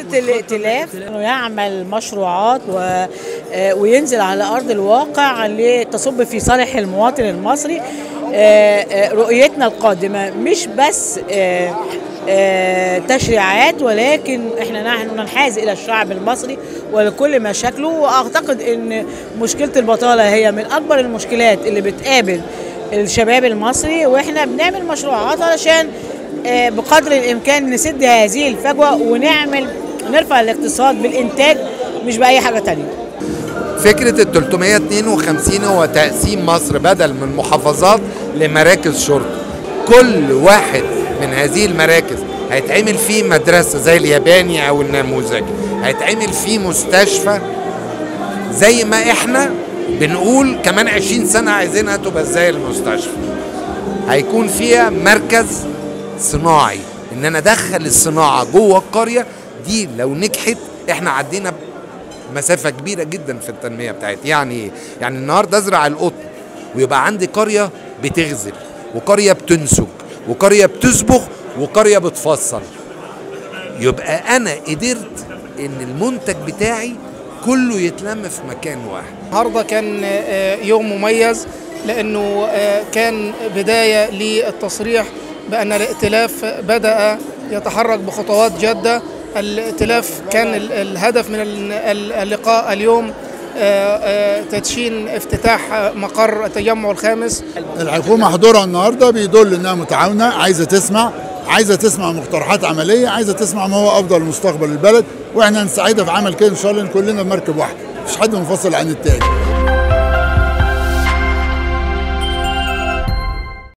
الائتلاف انه يعمل مشروعات و... آه، وينزل على ارض الواقع لتصب في صالح المواطن المصري آه، آه، رؤيتنا القادمه مش بس آه، آه، تشريعات ولكن احنا نحن ننحاز الى الشعب المصري ولكل مشاكله واعتقد ان مشكله البطاله هي من اكبر المشكلات اللي بتقابل الشباب المصري واحنا بنعمل مشروعات علشان آه، بقدر الامكان نسد هذه الفجوه ونعمل نرفع الاقتصاد بالانتاج مش باي حاجه تانية فكرة ال 352 هو تقسيم مصر بدل من محافظات لمراكز شرطة كل واحد من هذه المراكز هيتعمل فيه مدرسة زي الياباني أو النموذجي هيتعمل فيه مستشفى زي ما احنا بنقول كمان 20 سنة عايزينها تبقى زي المستشفى هيكون فيها مركز صناعي ان انا ادخل الصناعة جوه القرية دي لو نجحت احنا عدينا مسافة كبيرة جدا في التنمية بتاعتي يعني ايه؟ يعني النهاردة ازرع القطن ويبقى عندي قرية بتغزل وقرية بتنسج وقرية بتصبغ وقرية بتفصل يبقى انا قدرت ان المنتج بتاعي كله يتلم في مكان واحد النهارده كان آه، يوم مميز لانه آه، كان بدايه للتصريح بان الائتلاف بدا يتحرك بخطوات جاده الائتلاف كان ال- الهدف من ال- ال- اللقاء اليوم آه، آه، تدشين افتتاح مقر التجمع الخامس الحكومة حضورها النهارده بيدل انها متعاونة عايزة تسمع عايزة تسمع مقترحات عملية عايزة تسمع ما هو افضل لمستقبل البلد واحنا هنساعدها في عمل كده ان شاء الله إن كلنا بمركب واحد مش حد منفصل عن التاني